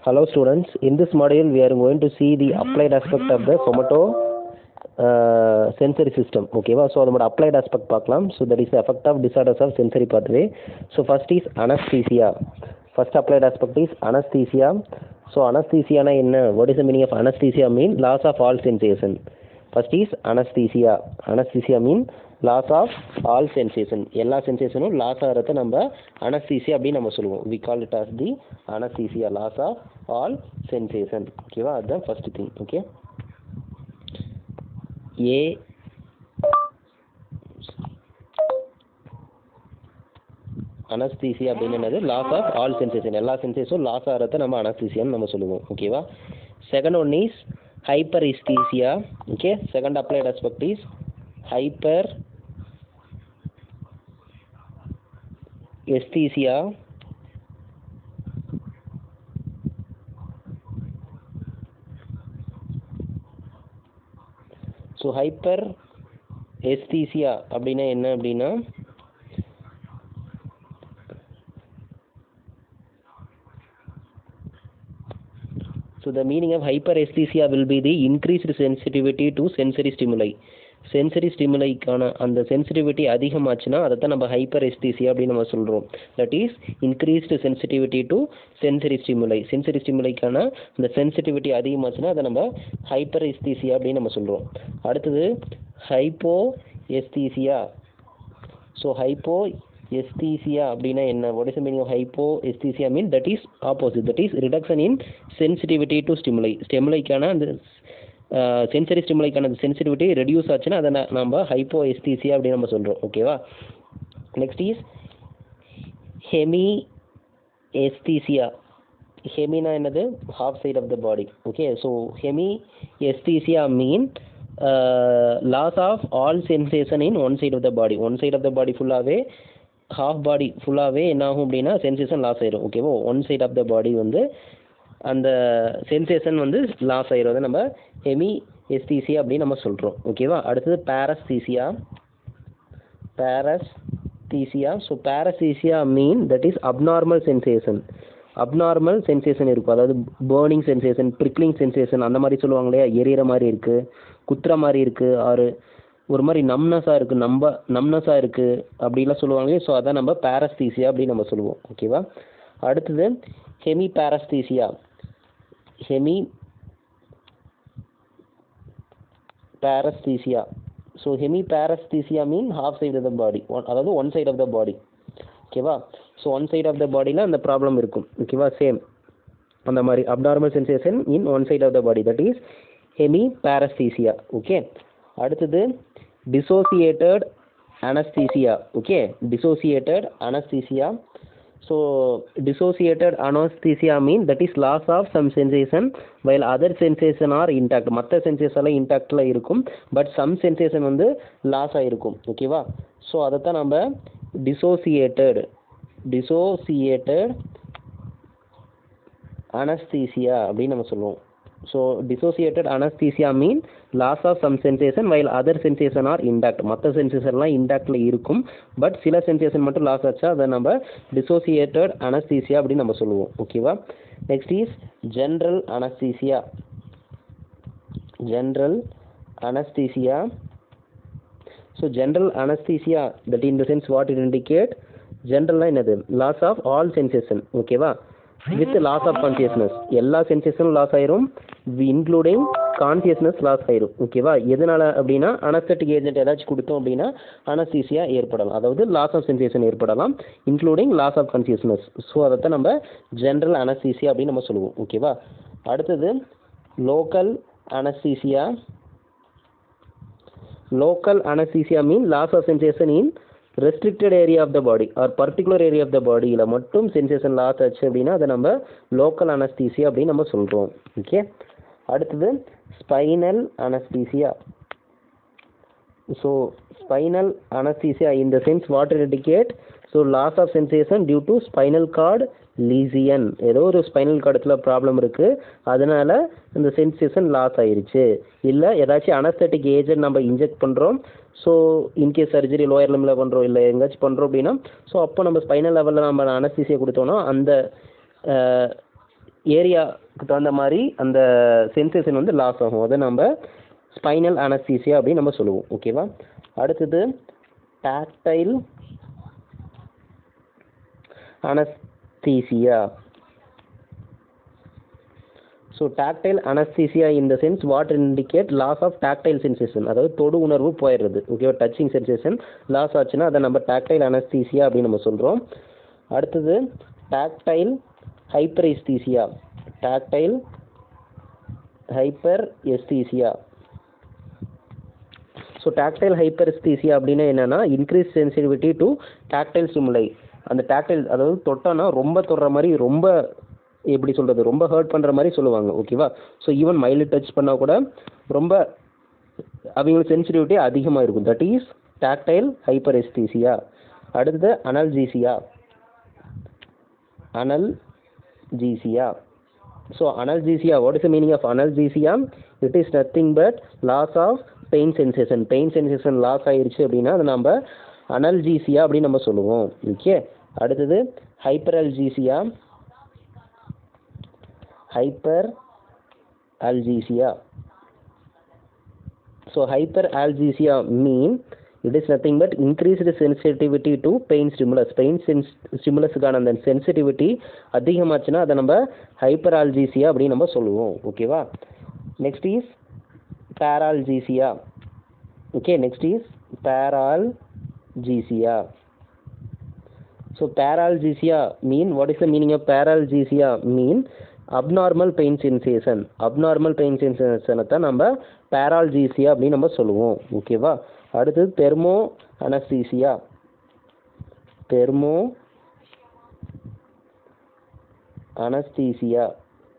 Hello students, in this module we are going to see the applied aspect of the somato uh, sensory system. ஓகேவா so அதோட applied aspect பார்க்கலாம் so that is effect of disorders of sensory pathway. So first is anesthesia. First applied aspect is anesthesia. So anesthesiana என்ன what is the meaning of anesthesia mean loss of all sensation. First is anesthesia. Anesthesia mean loss of all sensation எல்லா சென்சேஷனும் loss ஆகிறத நம்ம anesthesia அப்படின்னு நம்ம சொல்லுவோம் we call it as the anesthesia loss of all sensation ஓகேவா அதுதான் first thing okay a anesthesia அப்படின்னு என்னது லாஸ் ஆஃப் ஆல் சென்சேஷன் எல்லா சென்சேஷனும் லாஸ் ஆகிறத நம்ம அனஸ்தீசியான்னு நம்ம சொல்லுவோம் ஓகேவா second one is hyperesthesia okay second applied aspect is hyper aesthesia so hyperesthesia அப்படின்னா என்ன அப்படின்னா So the meaning of hyperesthesia will be the increased sensitivity to sensory stimuli. Sensory ஸ்டிமுலைக்கான அந்த சென்சிட்டிவிட்டி அதிகமாச்சுன்னா அதை தான் நம்ம ஹைப்பர் எஸ்தீசியா அப்படின்னு நம்ம சொல்கிறோம் that is increased sensitivity to sensory stimuli sensory ஸ்டிமுலைக்கான அந்த சென்சிட்டிவிட்டி அதிகமாச்சுன்னா அதை நம்ம ஹைப்பர் எஸ்தீசியா அப்படின்னு நம்ம சொல்கிறோம் அடுத்தது hypoesthesia so hypoesthesia அப்படின்னா என்ன what is meaning of hypoesthesia mean that is opposite that is reduction in sensitivity to stimuli ஸ்டிமுலைக்கான அந்த சென்சரி ஸ்டிமுலைக்கான சென்சிட்டிவிட்டி ரெடியூஸ் ஆச்சுன்னா அதை ந- நம்ம ஹைப்போ எஸ்தீசியா அப்படின்னு நம்ம சொல்கிறோம் ஓகேவா நெக்ஸ்ட் இஸ் ஹெமி எஸ்தீசியா ஹெமினா என்னது half side of the body okay so hemiesthesia mean loss of all sensation in one side of the body one side of the body ஃபுல்லாகவே ஹாஃப் பாடி ஃபுல்லாகவே என்ன ஆகும் அப்படின்னா சென்சேஷன் லாஸ் ஆயிரும் ஓகேவா one side of the body வந்து அந்த sensation வந்து லாஸ் ஆயிரும் அதை நம்ம ஹெமி எஸ்தீசியா அப்படின்னு நம்ம சொல்கிறோம் ஓகேவா அடுத்தது paresthesia paresthesia so paresthesia mean that is abnormal sensation abnormal sensation இருக்கும் அதாவது பேர்னிங் சென்சேஷன் ப்ரிக்லிங் சென்சேஷன் அந்த மாதிரி சொல்லுவாங்க இல்லையா எரியற மாதிரி இருக்குது குத்துற மாதிரி இருக்குது ஆறு ஒரு மாதிரி நம்னஸாக இருக்குது நம்ப நம்னஸாக இருக்குது அப்படிலாம் சொல்லுவாங்க ஸோ அதான் நம்ம பேரஸ்தீசியா அப்படின்னு நம்ம சொல்லுவோம் ஓகேவா அடுத்தது hemiparesthesia hemiparesthesia so hemiparesthesia mean half side of the body அதாவது one side of the body ஓகேவா so one side of the பாடியில் அந்த ப்ராப்ளம் இருக்கும் ஓகேவா சேம் அந்த மாதிரி abnormal sensation in one side of the body that is hemiparesthesia okay அடுத்தது dissociated anesthesia okay dissociated anesthesia so dissociated anesthesia mean that is loss of some sensation while other sensation are intact மற்ற sensation எல்லாம் இன்டாக்டில் இருக்கும் but some sensation வந்து loss ஆகிருக்கும் ஓகேவா so அதைத்தான் நம்ம டிசோசியேட்டட் டிசோசியேட்டட் அனஸ்தீசியா அப்படின்னு நம்ம சொல்லுவோம் so dissociated anesthesia mean loss of some sensation while other sensation are intact மற்ற சென்சேஷன்லாம் இன்டாக்டில் இருக்கும் பட் சில சென்சேஷன் மட்டும் லாஸ் ஆச்சா அதை நம்ம டிசோசியேட்டட் அனஸ்தீசியா அப்படின்னு நம்ம சொல்லுவோம் ஓகேவா next is general anesthesia general anesthesia so general anesthesia that in the sense what it indicate ஜென்ரல்னா என்னது லாஸ் ஆஃப் ஆல் சென்சேஷன் ஓகேவா வித் லாஸ் ஆஃப் கான்சியஸ்னஸ் எல்லா சென்சேஷனும் லாஸ் ஆயிரும் இன்க்ளூடிங் கான்சியஸ்னஸ் லாஸ் ஆயிரும் ஓகேவா எதனால அப்படின்னா அனஸ்தட்டிக் ஏஜென்ட் ஏதாச்சும் கொடுத்தோம் அப்படின்னா அனஸ்தீசியா ஏற்படலாம் அதாவது லாஸ் ஆஃப் சென்சேஷன் ஏற்படலாம் including loss of consciousness so அதைத்தான் நம்ம ஜென்ரல் அனஸ்தீசியா அப்படின்னு நம்ம சொல்லுவோம் ஓகேவா அடுத்தது local anesthesia local anesthesia mean loss of sensation in restricted area of the body or particular area of the body ல மட்டும் sensation loss ஆச்சு அப்படின்னா அதை நம்ம local anesthesia அப்படின்னு நம்ம சொல்கிறோம் ஓகே அடுத்தது spinal anesthesia so spinal anesthesia in the sense what it indicate so loss of sensation due to spinal cord lesion ஏதோ ஒரு ஸ்பைனல் கார்டத்தில் ப்ராப்ளம் இருக்குது அதனால இந்த சென்சேஷன் லாஸ் ஆயிருச்சு இல்லை ஏதாச்சும் அனஸ்தட்டிக் ஏஜென்ட் நம்ம இன்ஜெக்ட் பண்ணுறோம் ஸோ இன்கேஸ் சர்ஜரி லோயர் லிம்பில் பண்ணுறோம் இல்லை எங்கேயாச்சும் பண்ணுறோம் அப்படின்னா ஸோ அப்போ நம்ம ஸ்பைனல் லெவலில் நம்ம அனஸ்தீசியா கொடுத்தோன்னா அந்த ஏரியாவுக்கு தகுந்த மாதிரி அந்த சென்சேஷன் வந்து லாஸ் ஆகும் அதை நம்ம ஸ்பைனல் அனஸ்தீசியா அப்படின்னு நம்ம சொல்லுவோம் ஓகேவா அடுத்தது tactile anesthesia so tactile anesthesia in the sense what indicate loss of tactile sensation அதாவது தொடு உணர்வு போயிடுறது ஓகேவா டச்சிங் சென்சேஷன் லாஸ் ஆச்சுன்னா அதை நம்ம டாக்டைல் அனஸ்தீசியா அப்படின்னு நம்ம சொல்கிறோம் அடுத்தது tactile hyperesthesia tactile hyperesthesia so tactile hyperesthesia அப்படின்னா என்னென்னா increase sensitivity to tactile stimuli அந்த டாக்டைல் அதாவது தொட்டோன்னா ரொம்ப தொடுற மாதிரி ரொம்ப எப்படி சொல்கிறது ரொம்ப ஹர்ட் பண்ணுற மாதிரி சொல்லுவாங்க ஓகேவா ஸோ ஈவன் மைல்டு டச் பண்ணால் கூட ரொம்ப அவங்களுக்கு சென்சிட்டிவிட்டி அதிகமாக இருக்கும் that is tactile hyperesthesia அடுத்தது analgesia analgesia so analgesia what is the meaning of analgesia it is nothing but loss of pain sensation pain sensation loss ஆயிருச்சு அப்படின்னா அதை நம்ம அனல்ஜீசியா அப்படின்னு நம்ம சொல்லுவோம் ஓகே அடுத்தது hyperalgesia hyperalgesia so hyperalgesia mean it is nothing but increased sensitivity to pain stimulus pain sense ஸ்டிமுலஸுக்கான அந்த சென்சிட்டிவிட்டி அதிகமாச்சுன்னா அதை நம்ம ஹைப்பர் ஆல்ஜீசியா அப்படின்னு நம்ம சொல்லுவோம் ஓகேவா next is paralgesia okay next is paralgesia so paralgesia mean what is the meaning of paralgesia mean abnormal pain sensation abnormal pain சென்சேஷனை தான் நம்ம பேரால்ஜீசியா அப்படின்னு நம்ம சொல்லுவோம் ஓகேவா அடுத்தது thermoanesthesia thermoanesthesia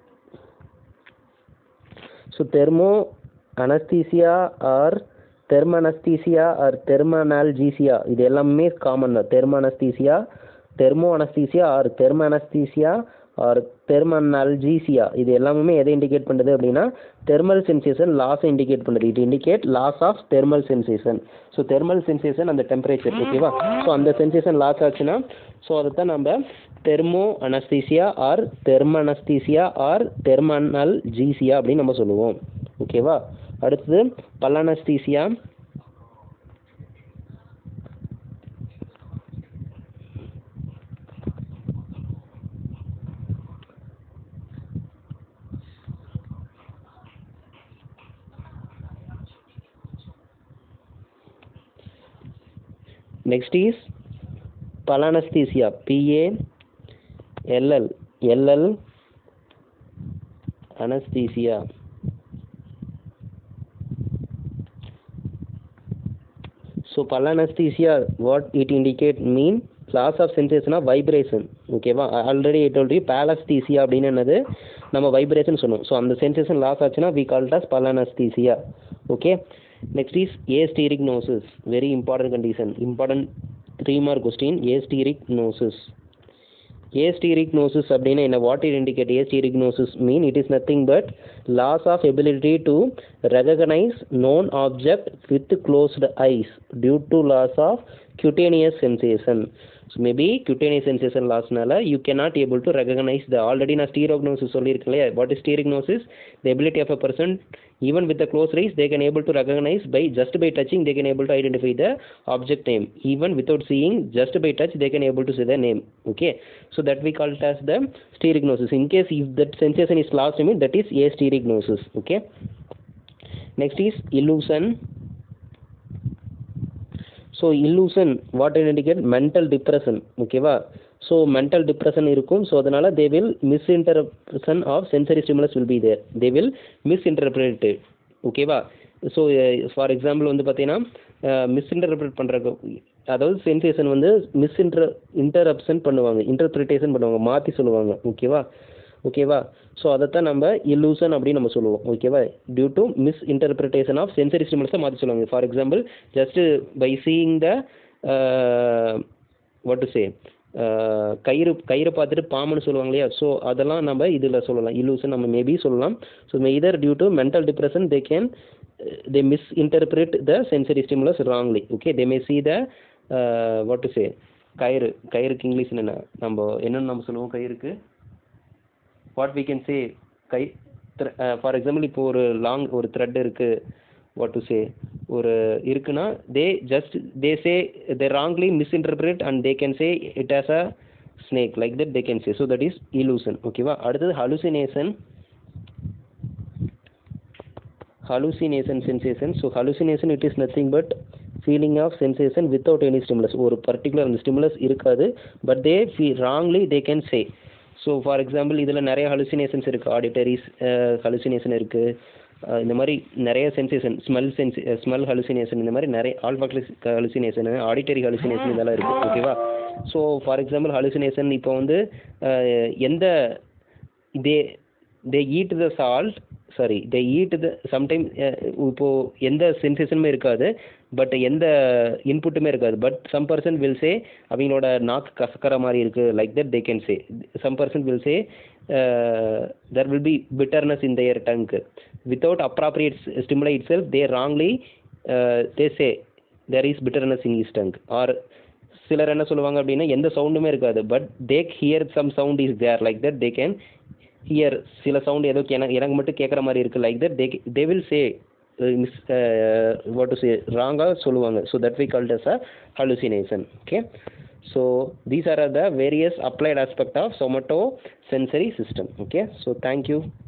so thermoanesthesia or thermanesthesia or thermanalgesia இது எல்லாமே காமன் தான் thermanesthesia thermoanesthesia or thermanesthesia or thermanalgesia இது எல்லாமே எதை இண்டிகேட் பண்ணுது அப்படின்னா தெர்மல் சென்சேஷன் லாஸை இண்டிகேட் பண்ணுது it indicate loss of thermal sensation so thermal sensation அந்த டெம்பரேச்சர் ஓகேவா ஸோ அந்த சென்சேஷன் லாஸ் ஆச்சுன்னா ஸோ அதை தான் நம்ம thermoanesthesia or thermanesthesia or thermanalgesia அப்படின்னு நம்ம சொல்லுவோம் ஓகேவா அடுத்தது pallanesthesia next is palanesthesia p a l l l l anesthesia so palanesthesia what it indicate mean loss of sensation of vibration ஓகேவா already I told you pallesthesia அப்படின்னு என்னது நம்ம vibration சொன்னோம் ஸோ அந்த சென்சேஷன் லாஸ் ஆச்சுன்னா we called as pallanesthesia okay next is astereognosis very important condition important three mark question astereognosis astereognosis அப்படின்னா என்ன what it indicate astereognosis mean it is nothing but loss of ability to recognise known object with closed eyes due to loss of cutaneous sensation so maybe cutaneous sensation lossனால you cannot able to recognize the already நான் stereognosis சொல்லியிருக்கேன் இல்லையா what is stereognosis the ability of a person even with the close rays they can able to recognize by just by touching they can able to identify the object name even without seeing just by touch they can able to see the name okay so that we call it as the stereognosis in case if that sensation is lost I mean that is astereognosis okay next is illusion so illusion what indicate mental depression ஓகேவா so mental depression இருக்கும் so அதனால் they will misinterpretation of sensory stimulus will be there they will misinterpreted ஓகேவா so for example வந்து பார்த்தீங்கன்னா misinterpret பண்ணுற அதாவது sensation வந்து mis inter interruption பண்ணுவாங்க இன்டர்பிரிட்டேஷன் பண்ணுவாங்க மாற்றி சொல்லுவாங்க ஓகேவா ஓகேவா ஸோ அதைத்தான் நம்ம இல்லூஷன் அப்படின்னு நம்ம சொல்லுவோம் ஓகேவா due to misinterpretation of sensory ஸ்டிமுலஸை மாற்றி சொல்லுவாங்க for example just by seeing the what to say கயிறு கயிறை பார்த்துட்டு பாம்புன்னு சொல்லுவாங்க இல்லையா ஸோ அதெல்லாம் நம்ம இதில் சொல்லலாம் இல்லூஷன் நம்ம மேபி சொல்லலாம் so either due to mental depression they can they misinterpret the sensory stimulus wrongly okay they may see the what to say கயிறு கயிறுக்கு இங்கிலீஷ் என்ன நம்ம என்னென்னு நம்ம சொல்லுவோம் கயிறுக்கு வாட் we can say கை ஃபார் எக்ஸாம்பிள் இப்போ ஒரு லாங் ஒரு த்ரெட் இருக்குது வாட் டு சே ஒரு இருக்குன்னா they just they say they wrongly misinterpret and they can say it as a snake like that they can say so that is illusion ஓகேவா அடுத்தது hallucination hallucination sensation so hallucination it is nothing but feeling of sensation without any stimulus ஒரு particular அந்த stimulus இருக்காது but they feel wrongly they can say so for example இதில் நிறைய ஹலுசினேஷன்ஸ் இருக்குது ஆடிட்டரிஸ் hallucination இருக்குது இந்த மாதிரி நிறைய sensation smell sense smell hallucination இந்த மாதிரி நிறைய ஆல்ஃபாக்லிஸ் ஹலுசினேஷன் ஆடிட்டரி ஹலுசினேஷன் இதெல்லாம் இருக்குது ஓகேவா ஸோ ஃபார் எக்ஸாம்பிள் ஹலுசினேஷன் இப்போ வந்து அஹ், எந்த they they eat the salt sorry they eat the sometime இப்போது எந்த சென்சேஷனுமே இருக்காது பட் எந்த இன்புட்டுமே இருக்காது but some person will say அவங்களோட நாக்கு கசக்கிற மாதிரி இருக்குது like that they can say some person will say there will be bitterness in their tongue without appropriate stimuli itself they wrongly they say there is bitterness in is tongue or சிலர் என்ன சொல்லுவாங்க அப்படின்னா எந்த சவுண்டுமே இருக்காது but they hear some sound is there like that they can hear சில sound ஏதோ எனக்கு எனக்கு மட்டும் கேட்குற மாதிரி இருக்குது like that they they will say miss what to say ராங்காக சொல்லுவாங்க so that we called as a hallucination okay so these are the various applied aspect of somatosensory system okay so thank you